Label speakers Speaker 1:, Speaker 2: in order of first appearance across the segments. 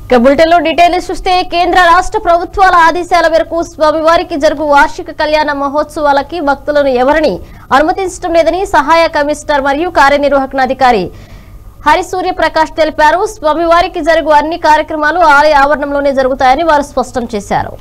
Speaker 1: ఇక బులెటిన్ లో డీటెయిల్స్ చూస్తే కేంద్ర రాష్ట్ర ప్రభుత్వాల ఆదేశాల మేరకు స్వామివారికి జరుగు వార్షిక కళ్యాణ మహోత్సవాలకి భక్తులను ఎవరిని అనుమతించడం లేదని సహాయ కమిషనర్ మరియు కార్యనిర్వహణాధికారి హరి సూర్యప్రకాష్ తెలిపారు స్వామివారికి జరుగు అన్ని కార్యక్రమాలు ఆలయ ఆవరణంలోనే జరుగుతాయని వారు స్పష్టం చేశారు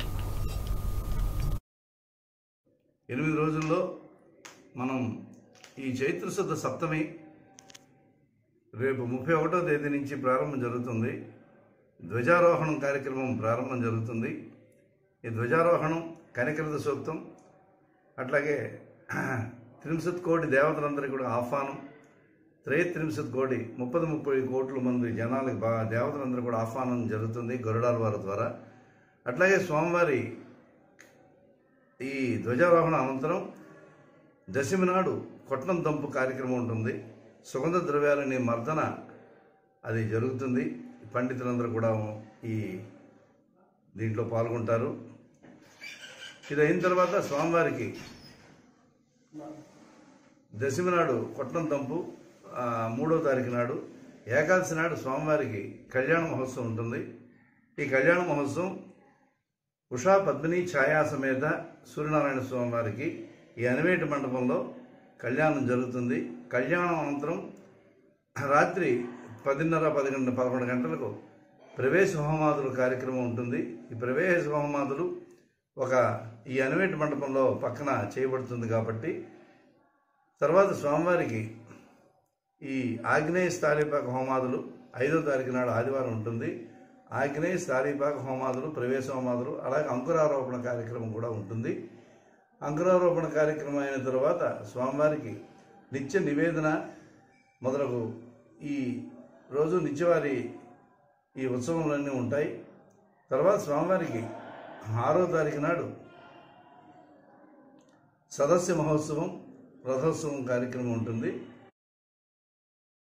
Speaker 2: ఎనిమిది రోజుల్లో మనం ఈ చైత్ర శుద్ధ సప్తమి రేపు ముప్పై ఒకటో తేదీ నుంచి ప్రారంభం జరుగుతుంది ధ్వజారోహణం కార్యక్రమం ప్రారంభం జరుగుతుంది ఈ ధ్వజారోహణం కనికరద సూక్తం అట్లాగే త్రింశత్ కోటి దేవతలందరికీ కూడా ఆహ్వానం త్రయత్రింశత్ కోటి ముప్పది ముప్పై కోట్ల మంది జనాలకి బాగా దేవతలందరూ కూడా ఆహ్వానం జరుగుతుంది గరుడాల వారి ద్వారా అట్లాగే స్వామివారి ఈ ధ్వజారోహణ అనంతరం దశమి నాడు కొట్నం దంపు కార్యక్రమం ఉంటుంది సుగంధ ద్రవ్యాలని మర్దన అది జరుగుతుంది పండితులందరూ కూడా ఈ దీంట్లో పాల్గొంటారు ఇది అయిన తర్వాత స్వామివారికి దశమి నాడు కొట్నం తంపు ఆ, మూడో తారీఖు నాడు ఏకాదశి నాడు స్వామివారికి కళ్యాణ మహోత్సవం ఉంటుంది ఈ కళ్యాణ మహోత్సవం ఉషా పద్మిని ఛాయా సమేత సూర్యనారాయణ స్వామి వారికి ఈ అనివేటి మండపంలో కళ్యాణం జరుగుతుంది కళ్యాణం అనంతరం రాత్రి పదిన్నర పదకొండు పదకొండు గంటలకు ప్రవేశ హోమాదులు కార్యక్రమం ఉంటుంది ఈ ప్రవేశ హోమాదులు ఒక ఈ అనివేటి మండపంలో పక్కన చేయబడుతుంది కాబట్టి తర్వాత స్వామివారికి ఈ ఆగ్నేయ స్థాళీపాక హోమాదులు ఐదో తారీఖు నాడు ఆదివారం ఉంటుంది ఆగ్నేయ స్థాళీపాక హోమాదులు ప్రవేశ హోమాదులు అలాగే అంకురారోపణ కార్యక్రమం కూడా ఉంటుంది అంకురారోపణ కార్యక్రమం అయిన తర్వాత స్వామివారికి నిత్య నివేదన మొదలగు ఈ రోజు నిత్యవారి ఈ ఉత్సవములన్నీ ఉంటాయి తర్వాత స్వామివారికి ఆరో తారీఖు నాడు సదస్య మహోత్సవం రథోత్సవం కార్యక్రమం ఉంటుంది